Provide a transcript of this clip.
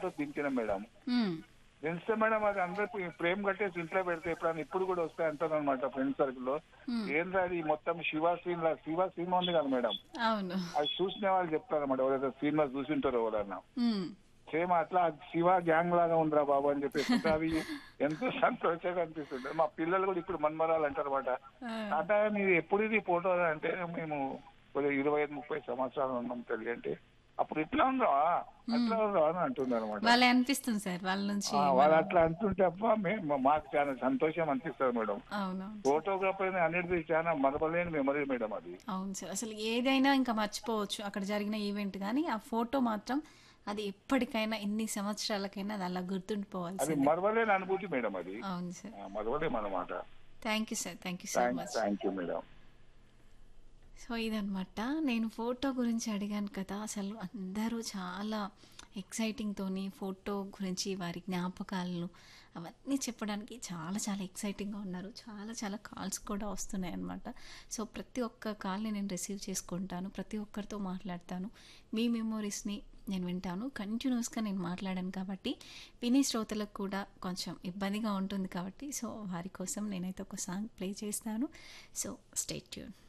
Photo దించిన madam మ్మ్. దించితే మేడం అది అందరికి ఫ్రేమ్ కట్టేసి ఇంట్లో పెడితే ఎప్పుడైనా ఇప్పుడు కూడా వస్తాయి అంటారు అనమాట ఫ్రెండ్ సర్కిల్ లో మ్మ్. ఏంద్రా అది మొత్తం శివ సీన్ లా శివ సీన్ ఉంది కదా మేడం అవును అది చూసిన వాళ్ళు చెప్తారు అనమాట ఎవరైతే సినిమా చూసింటారో ఎవరన్నా మ్మ్. సేమ్ అట్లా శివ గ్యాంగ్ లాగా ఉందిరా బాబు అని చెప్పేసి అది ఎంతో సంతోషంగా అనిపిస్తుంది మా పిల్లలు కూడా ఇప్పుడు మన్మరాలు అంటారు అనమాట ఆ. తాత మీరు ఎప్పుడు ఇది ఫోటో అంటే మేము కొద్దిగా ఇరవై ఐదు ముప్పై సంవత్సరాలు ఉన్నాం తెలియ అంటే అప్పుడు ఇట్లా ఉందా అట్లా ఉందా అని అంటుంది అనమాట వాళ్ళే అనిపిస్తుంది సార్ వాళ్ళ నుంచి వాళ్ళు అట్లా అంటుంటే అప్ప మేము మాకు చాలా సంతోషం అనిపిస్తుంది మేడం అవును ఫోటోగ్రాఫర్ అనేది చాలా మరపలేని మెమరీ మేడం అది అవును సార్ అసలు ఏదైనా ఇంకా మర్చిపోవచ్చు అక్కడ జరిగిన ఈవెంట్ కానీ ఆ ఫోటో మాత్రం అది ఎప్పటికైనా ఎన్ని సంవత్సరాలకైనా అది అలా అది గుర్తుండిపోవాల్సింది మరవలేని అనుభూతి మేడం అది అవును సార్ ఆ, మరవలేం అన్నమాట thank you sir thank you so much thank you madam so ఇదనమాట నేను ఫోటో గురించి అడిగాను కదా అసలు అందరూ చాలా ఎక్సైటింగ్తోని ఫోటో గురించి వారి జ్ఞాపకాలను అవన్నీ చెప్పడానికి చాలా చాలా ఎక్సైటింగ్గా ఉన్నారు చాలా చాలా కాల్స్ కూడా వస్తున్నాయి అన్నమాట సో ప్రతి ఒక్క కాల్ని నేను రిసీవ్ చేసుకుంటాను ప్రతి ఒక్కరితో మాట్లాడతాను మీ మెమోరీస్ని నేను వింటాను కంటిన్యూస్గా నేను మాట్లాడాను కాబట్టి విని శ్రోతలకు కూడా కొంచెం ఇబ్బందిగా ఉంటుంది కాబట్టి సో వారి కోసం నేనైతే ఒక సాంగ్ ప్లే చేస్తాను సో స్టేట్ ట్యూన్